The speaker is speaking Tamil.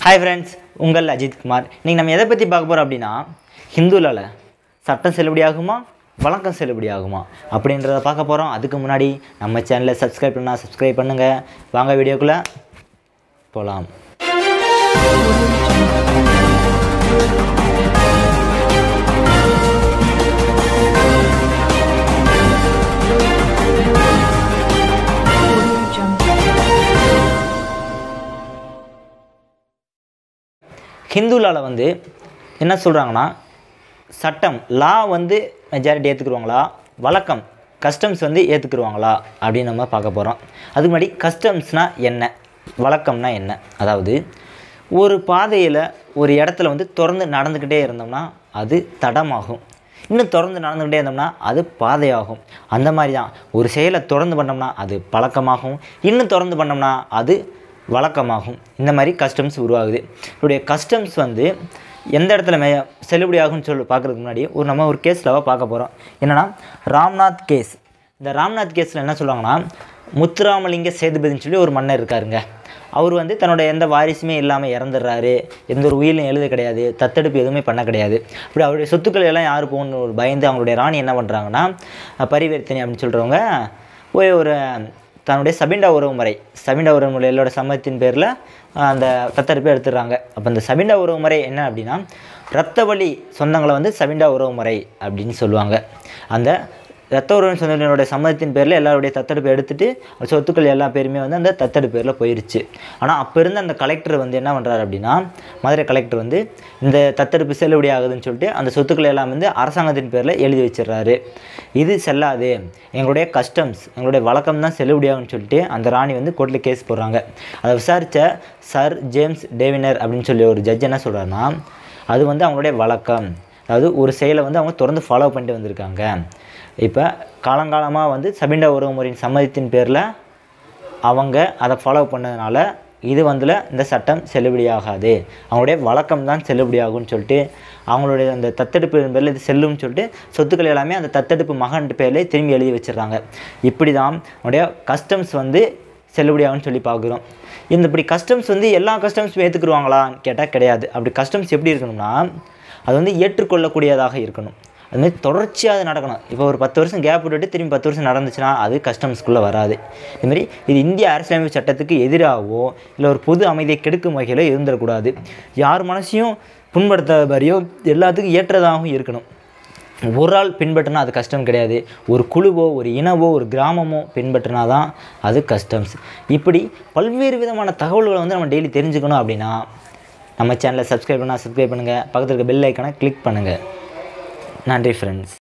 ஹாய் ஃப்ரெண்ட்ஸ் உங்கள் அஜித் குமார் இன்றைக்கி நம்ம எதை பற்றி பார்க்க போகிறோம் அப்படின்னா ஹிந்துலால் சட்டம் செல்லுபடியாகுமா வழக்கம் செல்லுபடியாகுமா அப்படின்றத பார்க்க போகிறோம் அதுக்கு முன்னாடி நம்ம சேனலை சப்ஸ்கிரைப் பண்ணால் சப்ஸ்கிரைப் பண்ணுங்கள் வாங்க வீடியோக்குள்ளே போகலாம் ஹிந்துலாவில் வந்து என்ன சொல்கிறாங்கன்னா சட்டம் லா வந்து மெஜாரிட்டி ஏற்றுக்குருவாங்களா வழக்கம் கஸ்டம்ஸ் வந்து ஏற்றுக்குருவாங்களா அப்படின்னு நம்ம பார்க்க போகிறோம் அதுக்கு முன்னாடி கஸ்டம்ஸ்னால் என்ன வழக்கம்னா என்ன அதாவது ஒரு பாதையில் ஒரு இடத்துல வந்து திறந்து நடந்துக்கிட்டே இருந்தோம்னா அது தடமாகும் இன்னும் தொடர்ந்து நடந்துக்கிட்டே இருந்தோம்னா அது பாதையாகும் அந்த மாதிரி தான் ஒரு செயலை தொடர்ந்து பண்ணோம்னா அது பழக்கமாகும் இன்னும் தொடர்ந்து பண்ணோம்னா அது வழக்கமாகும் இந்த மாதிரி கஸ்டம்ஸ் உருவாகுது இப்படிய கஸ்டம்ஸ் வந்து எந்த இடத்துல மே செல்லுபடியாகும்னு சொல்லி பார்க்குறதுக்கு முன்னாடி ஒரு நம்ம ஒரு கேஸில் பார்க்க போகிறோம் என்னென்னா ராம்நாத் கேஸ் இந்த ராம்நாத் கேஸில் என்ன சொல்லுவாங்கன்னா முத்துராமலிங்க சேதுபதினு சொல்லி ஒரு மன்னர் இருக்காருங்க அவர் வந்து தன்னோட எந்த வாரிசுமே இல்லாமல் இறந்துடுறாரு எந்த ஒரு உயிரிலும் எழுத கிடையாது தத்தெடுப்பு எதுவுமே பண்ண கிடையாது அப்படி அவருடைய சொத்துக்கள் எல்லாம் யார் போகணும்னு ஒரு பயந்து அவங்களுடைய ராணி என்ன பண்ணுறாங்கன்னா பரிவர்த்தனை அப்படின்னு சொல்கிறவங்க போய் ஒரு தன்னுடைய சபிண்டா உறவு முறை சபிண்டா உறவு முறை எல்லோட சம்மதத்தின் பேரில் அந்த தத்தெடுப்பை எடுத்துடுறாங்க அப்போ அந்த சபிண்டா உறவு முறை என்ன அப்படின்னா இரத்த வழி சொந்தங்களை வந்து சபிண்டா உறவு முறை அப்படின்னு சொல்லுவாங்க அந்த ரத்த உறவு சொந்தங்களோட சம்மதத்தின் பேரில் எல்லாருடைய தத்தெடுப்பை எடுத்துட்டு சொத்துக்கள் எல்லா பேருமே வந்து அந்த தத்தெடுப்பு பேரில் போயிருச்சு ஆனால் அப்போ இருந்த அந்த கலெக்டர் வந்து என்ன பண்ணுறாரு அப்படின்னா மதுரை கலெக்டர் வந்து இந்த தத்தெடுப்பு செல்லுபடி ஆகுதுன்னு சொல்லிட்டு அந்த சொத்துக்கள் எல்லாம் வந்து அரசாங்கத்தின் பேரில் எழுதி வச்சிடுறாரு இது செல்லாது எங்களுடைய கஸ்டம்ஸ் எங்களுடைய வழக்கம் தான் செல்லுபடியாகும்னு சொல்லிட்டு அந்த ராணி வந்து கோர்ட்டில் கேஸ் போடுறாங்க அதை விசாரித்த சர் ஜேம்ஸ் டேவினர் அப்படின்னு சொல்லி ஒரு ஜட்ஜ் என்ன சொல்கிறாருன்னா அது வந்து அவங்களுடைய வழக்கம் அதாவது ஒரு செயலை வந்து அவங்க தொடர்ந்து ஃபாலோ பண்ணிட்டு வந்திருக்காங்க இப்போ காலங்காலமாக வந்து சபிண்டா உறவு முறையின் சம்மதத்தின் பேரில் அவங்க அதை ஃபாலோ பண்ணதுனால இது வந்துல இந்த சட்டம் செல்லுபடியாகாது அவங்களுடைய வழக்கம் தான் செல்லுபடியாகும்னு சொல்லிட்டு அவங்களுடைய அந்த தத்தெடுப்பு பேரில் இது செல்லும்னு சொல்லிட்டு சொத்துக்கள் எல்லாமே அந்த தத்தெடுப்பு மகன் பேரில் திரும்பி எழுதி வச்சிடுறாங்க இப்படி தான் அவங்களுடைய கஸ்டம்ஸ் வந்து செல்லுபடியாகும்னு சொல்லி பார்க்குறோம் இந்த இப்படி கஸ்டம்ஸ் வந்து எல்லா கஸ்டம்ஸும் ஏற்றுக்குருவாங்களான்னு கேட்டால் கிடையாது அப்படி கஸ்டம்ஸ் எப்படி இருக்கணும்னா அது வந்து ஏற்றுக்கொள்ளக்கூடியதாக இருக்கணும் அதுமாதிரி தொடர்ச்சியாக அது நடக்கணும் இப்போ ஒரு பத்து வருஷம் கேப் விட்டுட்டு திரும்பி பத்து வருஷம் நடந்துச்சுன்னா அது கஸ்டம்ஸ்குள்ளே வராது இதுமாரி இது இந்திய அரசியலமைப்பு சட்டத்துக்கு எதிராகவோ இல்லை ஒரு பொது அமைதியை கெடுக்கும் வகையிலோ இருந்துடக்கூடாது யார் மனசையும் புண்படுத்தாத மாதிரியோ எல்லாத்துக்கும் ஏற்றதாகவும் இருக்கணும் ஒரு ஆள் பின்பற்றினா அது கஷ்டம் கிடையாது ஒரு குழுவோ ஒரு இனவோ ஒரு கிராமமோ பின்பற்றினா தான் அது கஸ்டம்ஸ் இப்படி பல்வேறு விதமான தகவல்களை வந்து நம்ம டெய்லி தெரிஞ்சுக்கணும் அப்படின்னா நம்ம சேனலை சப்ஸ்கிரைப் பண்ணால் சப்ஸ்கிரைப் பண்ணுங்கள் பக்கத்தில் இருக்க பெல் ஐக்கனை கிளிக் பண்ணுங்கள் நன்றி ஃப்ரெண்ட்ஸ்